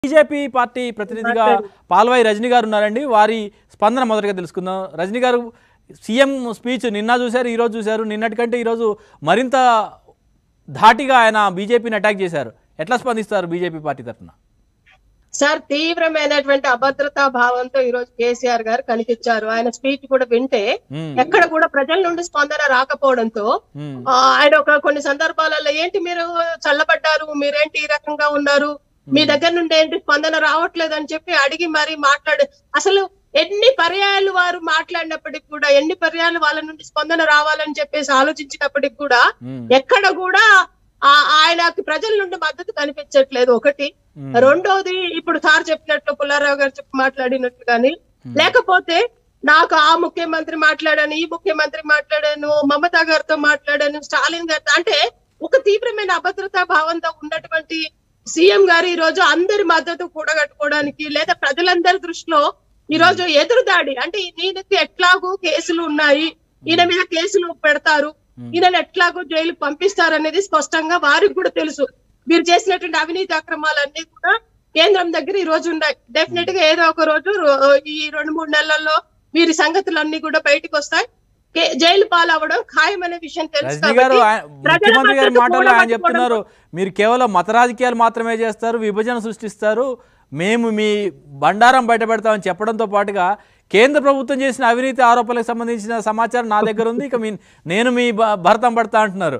BJP party ప్రతినిధిగా పాల్వాయి రజనీ గారు ఉన్నారండి వారి స్పందన మొదటగా తెలుసుకుందాం రజనీ గారు సీఎం స్పీచ్ నిన్న చూశారు ఈరోజు చూశారు నిన్నటికంటే ఈరోజు మరింత ధాటిగా ఆయన బీజేపీని అటాక్ చేశారు ఎట్లా స్పందిస్తారు బీజేపీ పార్టీ తరఫున సార్ తీవ్రమైనటువంటి అభద్రతా భావంతో ఈ రోజు కేసీఆర్ గారు కనిపించారు ఆయన స్పీచ్ కూడా వింటే ఎక్కడ కూడా ప్రజల నుండి స్పందన రాకపోవడంతో ఆ, ఆయన ఒక కొన్ని సందర్భాలలో ఏంటి మీరు చల్లబడ్డారు మీరేంటి ఈ రకంగా ఉన్నారు మీ దగ్గర నుండి ఏంటి స్పందన రావట్లేదు అని చెప్పి అడిగి మరి మాట్లాడు అసలు ఎన్ని పర్యాయాలు వారు మాట్లాడినప్పటికి కూడా ఎన్ని పర్యాయాలు వాళ్ళ నుండి స్పందన రావాలని చెప్పేసి ఆలోచించినప్పటికి కూడా ఎక్కడ కూడా ఆ- ఆయనకి ప్రజల నుండి మద్దతు కనిపించట్లేదు ఒకటి రెండోది ఇప్పుడు సార్ చెప్పినట్లు పుల్లారావు గారు చెప్పి మాట్లాడినట్లు కానీ లేకపోతే నాకు ఆ ముఖ్యమంత్రి మాట్లాడాను ఈ ముఖ్యమంత్రి మాట్లాడాను మమతా గారితో మాట్లాడాను స్టాలిన్ గారితో అంటే ఒక తీవ్రమైన అభద్రతా భావంతో ఉన్నటువంటి సీఎం గారు ఈ రోజు అందరి మద్దతు కూడగట్టుకోవడానికి లేదా ప్రజలందరి దృష్టిలో ఈ రోజు ఎదురుదాడి అంటే ఈయనకి ఎట్లాగూ కేసులు ఉన్నాయి ఈయన మీద కేసులు పెడతారు ఈయనను ఎట్లాగో జైలు పంపిస్తారు అనేది స్పష్టంగా వారికి కూడా తెలుసు మీరు చేసినటువంటి అవినీతి అక్రమాలన్నీ కూడా కేంద్రం దగ్గర ఈ రోజు ఉన్నాయి డెఫినెట్ గా ఏదో ఒక రోజు రో- ఈ రెండు మూడు నెలల్లో వీరి సంగతులన్నీ కూడా బయటకు వస్తాయి కే- జైలు పాలవడం ఖాయం అనే విషయం తెలుసు రజనీ గారు కాబట్టి ఆయన- ప్రజల ముఖ్యమంత్రి గారి మద్దతు మాటల్లో ఆయన కూడగట్టుకోవడం చెప్తున్నారు మీరు కేవలం మత రాజకీయాలు మాత్రమే చేస్తారు విభజన సృష్టిస్తారు మేము మీ బండారం బయట పెడతామని చెప్పడంతో పాటుగా కేంద్ర ప్రభుత్వం చేసిన అవినీతి ఆరోపణలకు సంబంధించిన సమాచారం నా దగ్గర ఉంది ఇక మీ నేను మీ భ- భరతం పడతా అంటున్నారు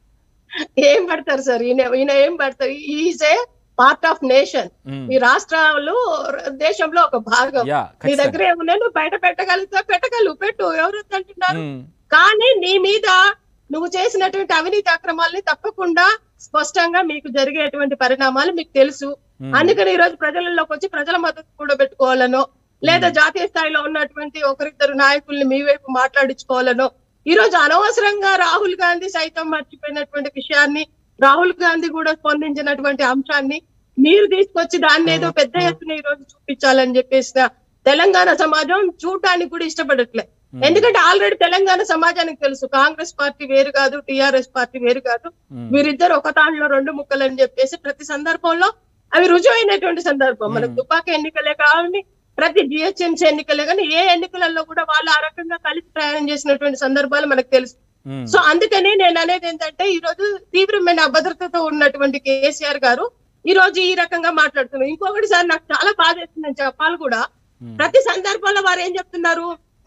ఏం పడతారు సార్ ఈయన ఈయన ఏం పడతారు is a part of nation hmm. ఈ రాష్ట్రాలు దేశంలో ఒక భాగం యా నీ ఖచ్చితంగా దగ్గర ఏమున్నాయి నువ్వు బయట పెట్టగలుగుతావు పెట్టగలవు పెట్టు ఎవరు అంటున్నారు మ్మ్. కానీ నీ మీద నువ్వు చేసినటువంటి అవినీతి అక్రమాలని తప్పకుండా స్పష్టంగా మీకు జరిగేటువంటి పరిణామాలు మీకు తెలుసు మ్మ్. అందుకని ఈ రోజు ప్రజలలోకి వచ్చి ప్రజల మద్దతు కూడా పెట్టుకోవాలనో లేదా జాతీయ స్థాయిలో ఉన్నటువంటి ఒకరిద్దరు నాయకుల్ని మీ వైపు మాట్లాడించుకోవాలనో ఈ రోజు అనవసరంగా రాహుల్ గాంధీ సైతం మర్చిపోయినటువంటి విషయాన్ని రాహుల్ గాంధీ కూడా స్పందించినటువంటి అంశాన్ని మీరు తీసుకొచ్చి దాన్ని ఏదో పెద్ద ఎత్తున ఈ రోజు చూపించాలని చెప్పేసిన తెలంగాణ సమాజం చూడటానికి కూడా ఇష్టపడట్లే ఎందుకంటే ఆల్రెడీ తెలంగాణ సమాజానికి తెలుసు కాంగ్రెస్ పార్టీ వేరు కాదు టిఆర్ఎస్ పార్టీ వేరు కాదు మ్మ్. వీరిద్దరు ఒక తాళ్ళలో రెండు ముక్కలు అని చెప్పేసి ప్రతి సందర్భంలో అవి రుజువైనటువంటి సందర్భం మనకు తుపాకీ ఎన్నికలే కావండి ప్రతి జిహెచ్ఎంసీ ఎన్నికలే కానీ ఏ ఎన్నికలలో కూడా వాళ్ళు ఆ రకంగా కలిసి ప్రయాణం చేసినటువంటి సందర్భాలు మనకు తెలుసు మ్మ్. సో అందుకని నేను అనేది ఏంటంటే ఈ రోజు తీవ్రమైన అభద్రతతో ఉన్నటువంటి కేసీఆర్ గారు ఈ రోజు ఈ రకంగా మాట్లాడుతున్నారు ఇంకొకటి సార్ నాకు చాలా బాధ వేస్తుందని చెప్పాలి కూడా మ్మ్. ప్రతి సందర్భంలో వారు ఏం చెప్తున్నారు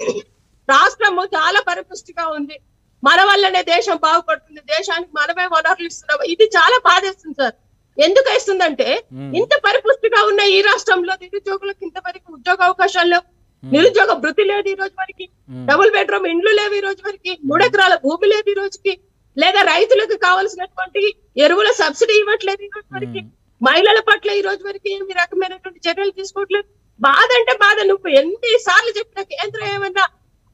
రాష్ట్రము చాలా పరిపుష్టిగా ఉంది మన వల్లనే దేశం బాగుపడుతుంది దేశానికి మనమే వనరులు ఇస్తున్నాం ఇది చాలా బాధేస్తుంది సార్ ఎందుకు వేస్తుందంటే మ్మ్. ఇంత పరిపుష్టిగా ఉన్న ఈ రాష్ట్రంలో నిరుద్యోగులకు ఇంతవరకు ఉద్యోగ అవకాశాలు లేవు నిరుద్యోగ భృతి లేదు ఈ రోజు వరకు మ్మ్. డబుల్ బెడ్రూమ్ ఇండ్లు లేవు ఈ రోజు వరకు మూడెకరాల భూమి లేదు ఈ రోజుకి లేదా రైతులకు కావాల్సినటువంటి ఎరువుల సబ్సిడీ ఇవ్వట్లేదు ఈ రోజు వరకు మ్మ్. మహిళల పట్ల ఈ రోజు వరకు ఏమి రకమైనటువంటి చర్యలు తీసుకోవట్లేదు బాధ అంటే బాధ నువ్వు ఎన్ని సార్లు చెప్పిన కేంద్రం ఏమన్నా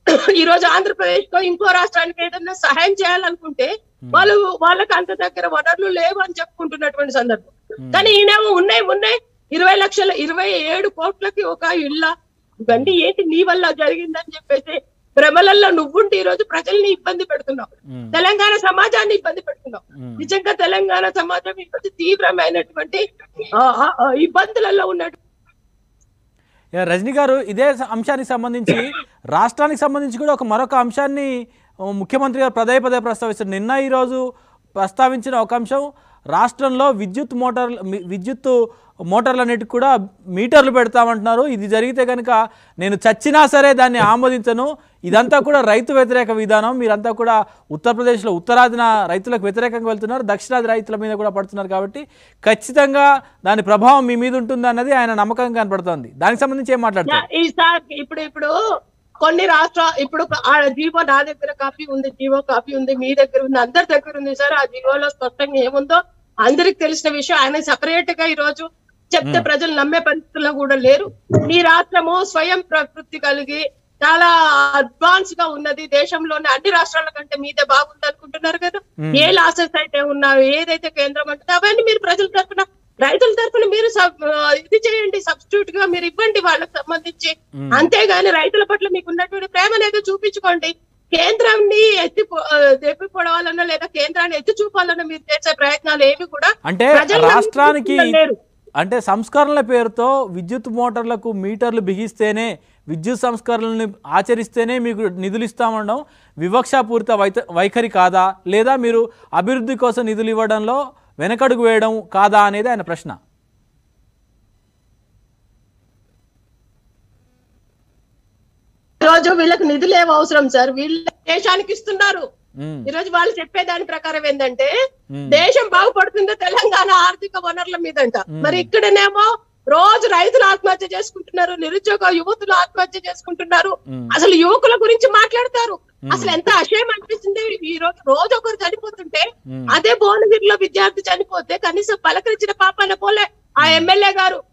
ఈ రోజు ఆంధ్రప్రదేశ్ కో ఇంకో రాష్ట్రానికి ఏదన్నా సహాయం చేయాలనుకుంటే వాళ్ళు వాళ్ళకి అంత దగ్గర వనరులు లేవు అని చెప్పుకుంటున్నటువంటి సందర్భం కానీ ఈయనేమో ఉన్నాయి ఉన్నాయి ఇరవై లక్షల ఇరవై ఏడు కోట్లకి ఒక ఇళ్ళ ఇవన్నీ ఏంటి నీ వల్ల జరిగిందని చెప్పేసి భ్రమలలో నువ్వుంటే ఈ రోజు ప్రజల్ని ఇబ్బంది పెడుతున్నావు మ్మ్. తెలంగాణ సమాజాన్ని ఇబ్బంది పెడుతున్నావు మ్మ్. నిజంగా తెలంగాణ సమాజం ఈ రోజు తీవ్రమైనటువంటి ఆ, ఆ, ఆ, ఇబ్బందులలో ఉన్నట్టు యా, రజనీ గారు ఇదే స- అంశానికి సంబంధించి రాష్ట్రానికి సంబంధించి కూడా ఒక మరొక అంశాన్ని ఆ, ముఖ్యమంత్రి గారు పదే పదే ప్రస్తావిస్తారు నిన్న ఈరోజు ప్రస్తావించిన ఒక అంశం రాష్ట్రంలో విద్యుత్ మోటార్ విద్యుత్ మోటార్లన్నిటికి కూడా మీటర్లు పెడతామంటున్నారు ఇది జరిగితే కనుక నేను చచ్చినా సరే దాన్ని ఆమోదించను ఇదంతా కూడా రైతు వ్యతిరేక విధానం మీరంతా కూడా ఉత్తరప్రదేశ్లో ఉత్తరాదిన రైతులకు వ్యతిరేకంగా వెళ్తున్నారు దక్షిణాది రైతుల మీద కూడా పడుతున్నారు కాబట్టి ఖచ్చితంగా దాని ప్రభావం మీ మీద ఉంటుంది అన్నది ఆయన నమ్మకం కనపడుతోంది దానికి సంబంధించి ఏం మాట్లాడతారు ఈసారి ఇప్పుడు ఇప్పుడు కొన్ని రాష్ట్ర ఇప్పుడు ఆ జీవో నా దగ్గర కాపీ ఉంది జీవో కాపీ ఉంది మీ దగ్గర ఉంది అందరి దగ్గర ఉంది సార్ ఆ జీవోలో స్పష్టంగా ఏముందో అందరికి తెలిసిన విషయం ఆయన సపరేట్ గా ఈ రోజు చెప్తే ప్రజలు నమ్మే పరిస్థితుల్లో కూడా లేరు మీ రాష్ట్రము స్వయం ప్రకృతి కలిగి చాలా అడ్వాన్స్ గా ఉన్నది దేశంలోని అన్ని రాష్ట్రాల కంటే మీదే బాగుంది అనుకుంటున్నారు కదా ఏ లాసెస్ అయితే ఉన్నాయో ఏదైతే కేంద్రం అంటుందో అవన్నీ మీరు ప్రజల తరఫున రైతుల తరఫున మీరు సబ్- ఆ, ఇది చేయండి సబ్స్టిట్యూట్ గా మీరు ఇవ్వండి వాళ్ళకి సంబంధించి అంతేగాని రైతుల పట్ల మీకు ఉన్నటువంటి ప్రేమ అనేది చూపించుకోండి కేంద్రాన్ని ఎత్తి పో- ఆ, ఎత్తి పొడవాలన్నా లేదా కేంద్రాన్ని ఎత్తి చూపాలన్నా మీరు చేసే ప్రయత్నాలు ఏవి కూడా అంటే ప్రజల్లో రాష్ట్రానికి లేరు అంటే సంస్కరణల పేరుతో విద్యుత్ మోటార్లకు మీటర్లు బిగిస్తేనే విద్యుత్ సంస్కరణలను ఆచరిస్తేనే మీకు నిధులు ఇస్తామనడం వివక్షాపూరిత వైత వైఖరి కాదా లేదా మీరు అభివృద్ధి కోసం నిధులు ఇవ్వడంలో వెనకడుగు వేయడం కాదా అనేది ఆయన ప్రశ్న ఈ రోజు వీళ్ళకి నిధులు ఏం అవసరం సార్ వీళ్ళ దేశానికి ఇస్తున్నారు ఉమ్, ఈ రోజు వాళ్ళు చెప్పే దాని ప్రకారం ఏంటంటే ఉమ్, దేశం బాగుపడుతుందో తెలంగాణ ఆర్థిక వనరుల మీదంట మరి ఇక్కడనేమో రోజు రైతులు ఆత్మహత్య చేసుకుంటున్నారు నిరుద్యోగ యువతులు ఆత్మహత్య చేసుకుంటున్నారు ఉమ్, అసలు యువకుల గురించి మాట్లాడతారు అసలు ఎంత అసహ్యం అనిపిస్తుంది ఈ రోజు రోజు ఒకరు చనిపోతుంటే ఉమ్, అదే భువనగిరిలో విద్యార్థి చనిపోతే కనీసం పలకరించిన పాపాన పోలే ఆ ఎమ్మెల్యే గారు